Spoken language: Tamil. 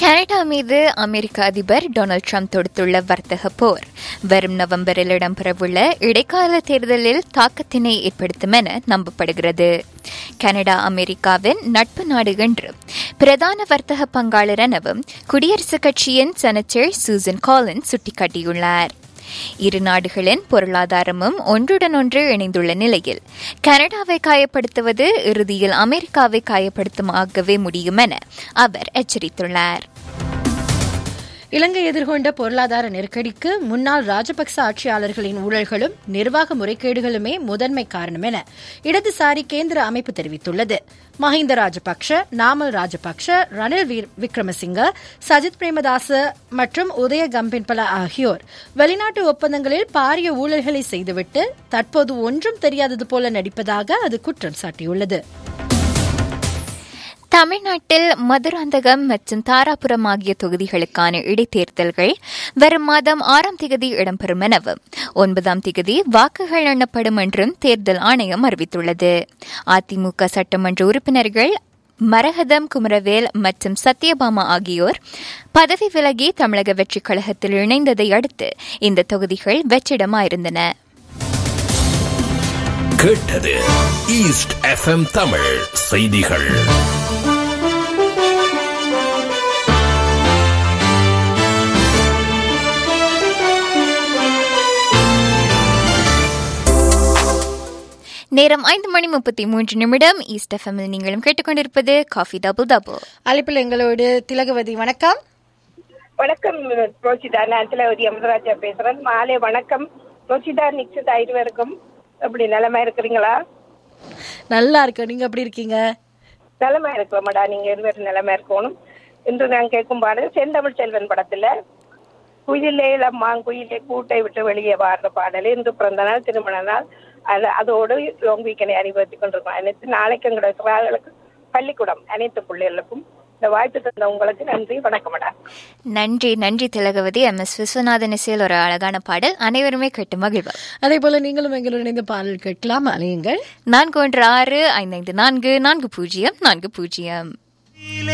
கனடா மீது அமெரிக்க அதிபர் டொனால்டு ட்ரம்ப் தொடுத்துள்ள வர்த்தக போர் வரும் நவம்பரில் இடம்பெறவுள்ள இடைக்கால தேர்தலில் தாக்கத்தினை ஏற்படுத்தும் என நம்பப்படுகிறது கனடா அமெரிக்காவின் நட்பு நாடு என்று பிரதான வர்த்தக பங்காளர் எனவும் குடியரசுக் கட்சியின் செனட்டர் சூசன் காலின் சுட்டிக்காட்டியுள்ளார் இரு நாடுகளின் பொருளாதாரமும் ஒன்றுடன் ஒன்று இணைந்துள்ள நிலையில் கனடாவை காயப்படுத்துவது இறுதியில் அமெரிக்காவை காயப்படுத்துமாகவே முடியும் என அவர் எச்சரித்துள்ளார் இலங்கை எதிர்கொண்ட பொருளாதார நெருக்கடிக்கு முன்னாள் ராஜபக்ச ஆட்சியாளர்களின் ஊழல்களும் நிர்வாக முறைகேடுகளுமே முதன்மை காரணம் என இடதுசாரி கேந்திர அமைப்பு தெரிவித்துள்ளது மஹிந்த ராஜபக்ஷ நாமல் ராஜபக்ஷ ரணில் வீர் விக்ரமசிங்க சஜித் பிரேமதாச மற்றும் உதய கம்பின்பல ஆகியோர் வெளிநாட்டு ஒப்பந்தங்களில் பாரிய ஊழல்களை செய்துவிட்டு தற்போது ஒன்றும் தெரியாதது போல நடிப்பதாக அது குற்றம் சாட்டியுள்ளது தமிழ்நாட்டில் மதுராந்தகம் மற்றும் தாராபுரம் ஆகிய தொகுதிகளுக்கான இடைத்தேர்தல்கள் வரும் மாதம் ஆறாம் திகதி இடம்பெறும் எனவும் ஒன்பதாம் திகதி வாக்குகள் எண்ணப்படும் என்றும் தேர்தல் ஆணையம் அறிவித்துள்ளது அதிமுக சட்டமன்ற உறுப்பினர்கள் மரகதம் குமரவேல் மற்றும் சத்யபாமா ஆகியோர் பதவி விலகி தமிழக வெற்றிக் கழகத்தில் இணைந்ததை அடுத்து இந்த தொகுதிகள் வெற்றிடமாயிருந்தன கேட்டது ஈஸ்ட் எஃப்எம் தமிழ் செய்திகள் நேரம் ஐந்து மணி முப்பத்தி மூன்று நிமிடம் ஈஸ்ட் எஃப்எம்மில் நீங்களும் கேட்டுக்கொண்டிருப்பது காஃபி டபுள் டபுள் அழைப்பில் எங்களோடு திலகவதி வணக்கம் வணக்கம் ரோஷிதா நான் திலவதி அமரராஜா பேசுறேன் மாலை வணக்கம் ரோஷிதா நிக்ஷிதா இருவருக்கும் எப்படி நிலைமை இருக்கிறீங்களா நல்லா இருக்கு நீங்க எப்படி இருக்கீங்க நிலைமை இருக்கிறோமாடா நீங்க இருவரும் நிலைமை இருக்கணும் இன்று நான் கேட்கும் பாடல் செந்தமிழ் செல்வன் படத்துல குயிலே மாங்குயிலே கூட்டை விட்டு வெளியே வாடுற பாடல் இன்று பிறந்த நாள் திருமண நாள் அது அதோடு லாங் வீக்கனை அறிவுறுத்தி கொண்டிருக்கோம் அனைத்து நாளைக்கு எங்களுடைய சிறார்களுக்கு பள்ளிக்கூடம் அனைத்து பிள்ளைகளுக்கும் இந்த வாய்ப்பு தந்த உங்களுக்கு நன்றி வணக்கமடா நன்றி நன்றி திலகவதி எம் எஸ் விஸ்வநாதன் இசையில் ஒரு அழகான பாடல் அனைவருமே கேட்டு மகிழ்வார் அதே போல நீங்களும் எங்களுடன் இணைந்து பாடல் கேட்கலாம் அலையுங்கள் நான்கு ஒன்று ஆறு ஐந்து ஐந்து நான்கு நான்கு பூஜ்ஜியம் நான்கு பூஜ்ஜியம்